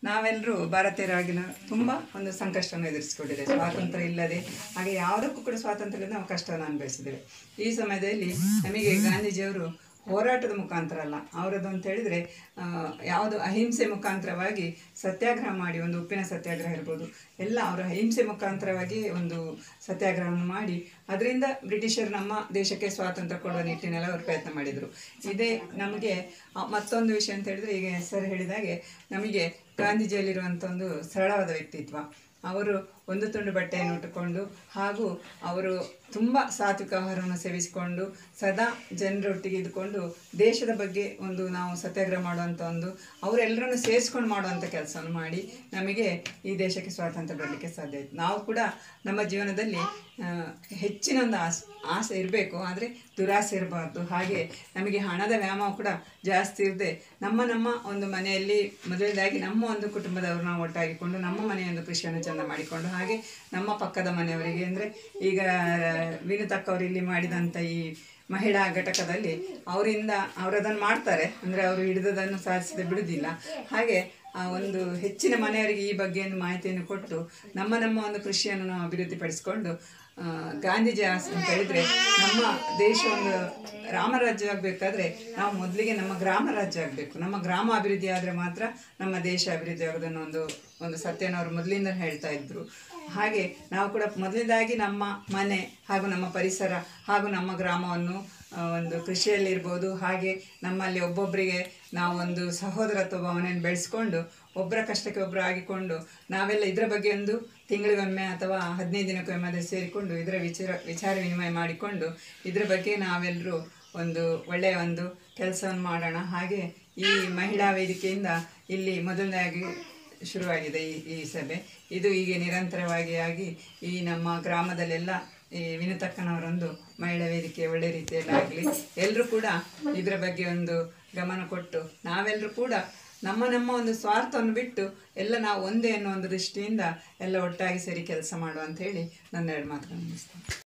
ನಾವೆಲ್ಲರೂ ಭಾರತೀಯರಾಗಿ ತುಂಬ ಒಂದು ಸಂಕಷ್ಟವನ್ನು ಎದುರಿಸಿಕೊಂಡಿದ್ದೇವೆ ಸ್ವಾತಂತ್ರ್ಯ ಇಲ್ಲದೆ ಹಾಗೆ ಯಾವುದಕ್ಕೂ ಕೂಡ ಸ್ವಾತಂತ್ರ್ಯ ಇಲ್ಲದೆ ನಾವು ಕಷ್ಟವನ್ನು ಅನುಭವಿಸಿದ್ದೇವೆ ಈ ಸಮಯದಲ್ಲಿ ನಮಗೆ ಗಾಂಧೀಜಿಯವರು ಹೋರಾಟದ ಮುಖಾಂತರ ಅಲ್ಲ ಅವರದ್ದು ಅಂತ ಹೇಳಿದರೆ ಯಾವುದು ಅಹಿಂಸೆ ಮುಖಾಂತರವಾಗಿ ಸತ್ಯಾಗ್ರಹ ಮಾಡಿ ಒಂದು ಉಪ್ಪಿನ ಸತ್ಯಾಗ್ರಹ ಇರ್ಬೋದು ಎಲ್ಲ ಅವರ ಅಹಿಂಸೆ ಮುಖಾಂತರವಾಗಿ ಒಂದು ಸತ್ಯಾಗ್ರಹವನ್ನು ಮಾಡಿ ಅದರಿಂದ ಬ್ರಿಟಿಷರು ನಮ್ಮ ದೇಶಕ್ಕೆ ಸ್ವಾತಂತ್ರ್ಯ ಕೊಡುವ ನಿಟ್ಟಿನಲ್ಲಿ ಅವರು ಪ್ರಯತ್ನ ಮಾಡಿದರು ಇದೇ ನಮಗೆ ಆ, ಮತ್ತೊಂದು ವಿಷಯ ಅಂತ ಹೇಳಿದರೆ ಈಗ ಸರ್ ಹೇಳಿದಾಗೆ ನಮಗೆ ಗಾಂಧೀಜಿಯಲ್ಲಿರುವಂಥ ಒಂದು ಸರಳವಾದ ವ್ಯಕ್ತಿತ್ವ ಅವರು ಒಂದು ತುಂಡು ಬಟ್ಟೆಯನ್ನು ಉಟ್ಟುಕೊಂಡು ಹಾಗೂ ಅವರು ತುಂಬ ಸಾತ್ವಿಕ ಆಹಾರವನ್ನು ಸೇವಿಸಿಕೊಂಡು ಸದಾ ಜನರೊಟ್ಟಿಗೆ ಇದ್ಕೊಂಡು ದೇಶದ ಬಗ್ಗೆ ಒಂದು ನಾವು ಸತ್ಯಾಗ್ರಹ ಮಾಡುವಂಥ ಒಂದು ಅವರೆಲ್ಲರನ್ನು ಸೇರಿಸ್ಕೊಂಡು ಮಾಡುವಂಥ ಕೆಲಸವನ್ನು ಮಾಡಿ ನಮಗೆ ಈ ದೇಶಕ್ಕೆ ಸ್ವಾತಂತ್ರ್ಯ ಬರಲಿಕ್ಕೆ ಸಾಧ್ಯ ಆಯಿತು ನಾವು ಕೂಡ ನಮ್ಮ ಜೀವನದಲ್ಲಿ ಆ, ಹೆಚ್ಚಿನ ಒಂದು ಆಸೆ ಆಸೆ ಇರಬೇಕು ಆದರೆ ದುರಾಸೆ ಇರಬಾರ್ದು ಹಾಗೆ ನಮಗೆ ಹಣದ ವ್ಯಾಮೋಹ ಕೂಡ ಜಾಸ್ತಿ ಇರದೆ ನಮ್ಮ ನಮ್ಮ ಒಂದು ಮನೆಯಲ್ಲಿ ಮೊದಲನೇದಾಗಿ ನಮ್ಮ ಒಂದು ಕುಟುಂಬದವರು ನಾವು ಒಟ್ಟಾಗಿಕೊಂಡು ನಮ್ಮ ಮನೆಯ ಒಂದು ಕೃಷಿಯನ್ನು ಚೆಂದ ಮಾಡಿಕೊಂಡು ಹಾಗೆ ನಮ್ಮ ಪಕ್ಕದ ಮನೆಯವರಿಗೆ ಅಂದರೆ ಈಗ ವಿನುತಕ್ಕ ಅವರು ಇಲ್ಲಿ ಮಾಡಿದಂಥ ಈ ಮಹಿಳಾ ಘಟಕದಲ್ಲಿ ಅವರಿಂದ ಅವರದನ್ನು ಮಾಡ್ತಾರೆ ಅಂದರೆ ಅವರು ಹಿಡಿದದನ್ನು ಸಾಧಿಸದೆ ಬಿಡುವುದಿಲ್ಲ ಹಾಗೆ ಆ ಒಂದು ಹೆಚ್ಚಿನ ಮನೆಯವರಿಗೆ ಈ ಬಗ್ಗೆ ಒಂದು ಮಾಹಿತಿಯನ್ನು ಕೊಟ್ಟು ನಮ್ಮ ನಮ್ಮ ಒಂದು ಕೃಷಿಯನ್ನು ನಾವು ಅಭಿವೃದ್ಧಿಪಡಿಸಿಕೊಂಡು ಆ, ಗಾಂಧೀಜಿ ಆಸೆ ಅಂತ ಹೇಳಿದ್ರೆ ನಮ್ಮ ದೇಶ ಒಂದು ರಾಮರಾಜ್ಯ ಆಗಬೇಕಾದ್ರೆ ನಾವು ಮೊದಲಿಗೆ ನಮ್ಮ ಗ್ರಾಮ ರಾಜ್ಯ ಆಗಬೇಕು ನಮ್ಮ ಗ್ರಾಮ ಅಭಿವೃದ್ಧಿ ಆದರೆ ಮಾತ್ರ ನಮ್ಮ ದೇಶ ಅಭಿವೃದ್ಧಿ ಆಗೋದನ್ನು ಒಂದು ಒಂದು ಸತ್ಯನ ಅವರು ಮೊದಲಿಂದ ಹೇಳ್ತಾ ಇದ್ರು ಹಾಗೆ ನಾವು ಕೂಡ ಮೊದಲನೇದಾಗಿ ನಮ್ಮ ಮನೆ ಹಾಗೂ ನಮ್ಮ ಪರಿಸರ ಹಾಗೂ ನಮ್ಮ ಗ್ರಾಮವನ್ನು ಆ, ಒಂದು ಕೃಷಿಯಲ್ಲಿರ್ಬೋದು ಹಾಗೆ ನಮ್ಮಲ್ಲಿ ಒಬ್ಬೊಬ್ಬರಿಗೆ ನಾವು ಒಂದು ಸಹೋದರತ್ವ ಭಾವನೆಯನ್ನು ಬೆಳೆಸ್ಕೊಂಡು ಒಬ್ಬರ ಕಷ್ಟಕ್ಕೆ ಒಬ್ಬರು ಆಗಿಕೊಂಡು ನಾವೆಲ್ಲ ಇದರ ಬಗ್ಗೆ ಒಂದು ತಿಂಗಳಿಗೊಮ್ಮೆ ಅಥವಾ ಹದಿನೈದು ದಿನಕ್ಕೊಮ್ಮೆ ಅದೇ ಸೇರಿಕೊಂಡು ಇದರ ವಿಚಾರ ವಿಚಾರ ವಿನಿಮಯ ಮಾಡಿಕೊಂಡು ಇದರ ಬಗ್ಗೆ ನಾವೆಲ್ಲರೂ ಒಂದು ಒಳ್ಳೆಯ ಒಂದು ಕೆಲಸವನ್ನು ಮಾಡೋಣ ಹಾಗೆ ಈ ಮಹಿಳಾ ವೇದಿಕೆಯಿಂದ ಇಲ್ಲಿ ಮೊದಲನೇದಾಗಿ ಶುರುವಾಗಿದೆ ಈ ಈ ಸಭೆ ಇದು ಹೀಗೆ ನಿರಂತರವಾಗಿ ಆಗಿ ಈ ನಮ್ಮ ಗ್ರಾಮದಲ್ಲೆಲ್ಲ ಈ ವಿನುತಕ್ಕನವರೊಂದು ಮಹಿಳಾ ವೇದಿಕೆ ಒಳ್ಳೆ ರೀತಿಯಲ್ಲಿ ಆಗಲಿ ಎಲ್ಲರೂ ಕೂಡ ಇದರ ಬಗ್ಗೆ ಒಂದು ಗಮನ ಕೊಟ್ಟು ನಾವೆಲ್ಲರೂ ಕೂಡ ನಮ್ಮ ನಮ್ಮ ಒಂದು ಸ್ವಾರ್ಥವನ್ನು ಬಿಟ್ಟು ಎಲ್ಲ ನಾವು ಒಂದೇ ಅನ್ನೋ ಒಂದು ದೃಷ್ಟಿಯಿಂದ ಎಲ್ಲ ಒಟ್ಟಾಗಿ ಸೇರಿ ಕೆಲಸ ಮಾಡುವ ಅಂತ ಹೇಳಿ ನನ್ನ ಎರಡು ಮಾತುಗಳನ್ನು ಮುಗಿಸ್ತೇನೆ